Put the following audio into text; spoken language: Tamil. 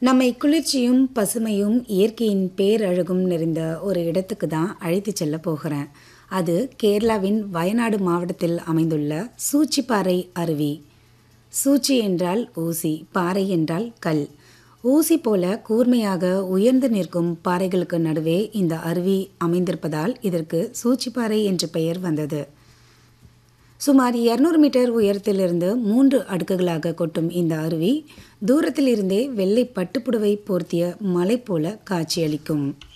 நம்மை குளிர்ச்சியும் பசுமையும் இயற்கையின் பேரழகும் நிறைந்த ஒரு இடத்துக்கு தான் அழைத்து செல்ல போகிறேன் அது கேரளாவின் வயநாடு மாவட்டத்தில் அமைந்துள்ள சூச்சிப்பாறை அருவி சூச்சி என்றால் ஊசி பாறை என்றால் கல் ஊசி போல கூர்மையாக உயர்ந்து நிற்கும் பாறைகளுக்கு நடுவே இந்த அருவி அமைந்திருப்பதால் இதற்கு சூச்சிப்பாறை என்ற பெயர் வந்தது சுமார் இருநூறு மீட்டர் உயரத்திலிருந்து மூன்று அடுக்குகளாக கொட்டும் இந்த அருவி தூரத்தில் இருந்தே வெள்ளை பட்டுப்புடவை போர்த்திய மலை போல காட்சியளிக்கும்